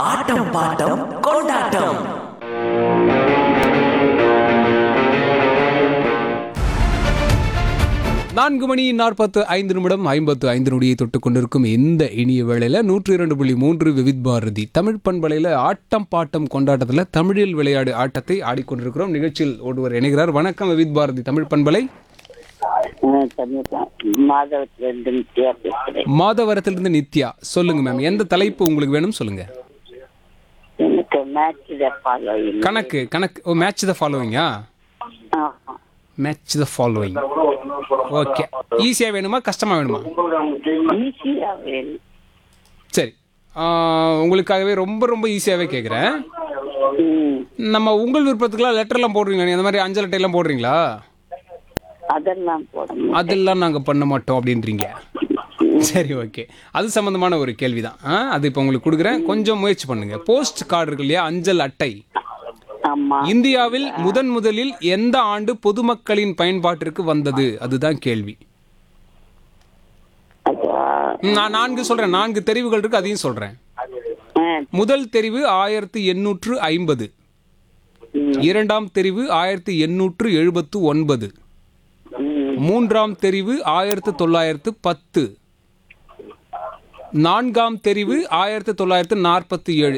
ஆட்டம் bottom கொண்டாட்டம் நான்கு மணி நாற்பத்து ஐந்து நிமிடம் ஐம்பத்து ஐந்து நொடியை தொட்டு கொண்டிருக்கும் இந்த இனிய வேளையில நூற்றி இரண்டு புள்ளி மூன்று விவித் பாரதி தமிழ் பண்பலையில ஆட்டம் பாட்டம் கொண்டாட்டத்தில் தமிழில் விளையாடு ஆட்டத்தை ஆடிக்கொண்டிருக்கிறோம் நிகழ்ச்சியில் ஒருவர் இணைகிறார் வணக்கம் விவித் பாரதி தமிழ் பண்பலை மாதவத்திலிருந்து நித்யா பேசுறேன் மாதவரத்திலிருந்து நித்யா சொல்லுங்க மேம் எந்த தலைப்பு உங்களுக்கு வேணும் சொல்லுங்க எனக்கு மேட்ச் ஃபாலோ கணக்கு கணக்கு ஓ மேட்ச் த ஃபாலோவிங்கா மேட்ச் த ஃபாலோவிங் ஓகே ஈஸியாக வேணுமா கஷ்டமாக வேணுமா ஈஸியா வேணும் சரி ஆஹ், உங்களுக்காகவே ரொம்ப ரொம்ப ஈஸியாகவே கேட்குறேன் ம், நம்ம உங்கள் விருப்பத்துக்குலாம் லெட்டர்லாம் போடுறீங்களா நீ அந்த மாதிரி அஞ்சல் அட்டையெல்லாம் போடுறீங்களா அதெல்லாம் போடணும் அதெல்லாம் நாங்கள் பண்ண மாட்டோம் அப்படின்றீங்க சரி ஓகே அது சம்மந்தமான ஒரு கேள்வி தான் அது இப்போ உங்களுக்கு கொடுக்குறேன் கொஞ்சம் முயற்சி பண்ணுங்க போஸ்ட் கார்டு இருக்கு இல்லையா அஞ்சல் அட்டை ஆமா இந்தியாவில் முதன் முதலில் எந்த ஆண்டு பொதுமக்களின் பயன்பாட்டிற்கு வந்தது அதுதான் கேள்வி அதுவா நான் நான்கு சொல்றேன் நான்கு தெரிவுகள் இருக்கு அதையும் சொல்றேன் ஆ, முதல் தெரிவு ஆயிரத்தி எண்ணூற்று ஐம்பது ம், இரண்டாம் தெரிவு ஆயிரத்தி எண்ணூற்று எழுபத்து ஒன்பது ம், மூன்றாம் தெரிவு ஆயிரத்து தொள்ளாயிரத்து பத்து நான்காம் தெரிவு ஆயிரத்து தொள்ளாயிரத்து நாற்பத்தி ஏழு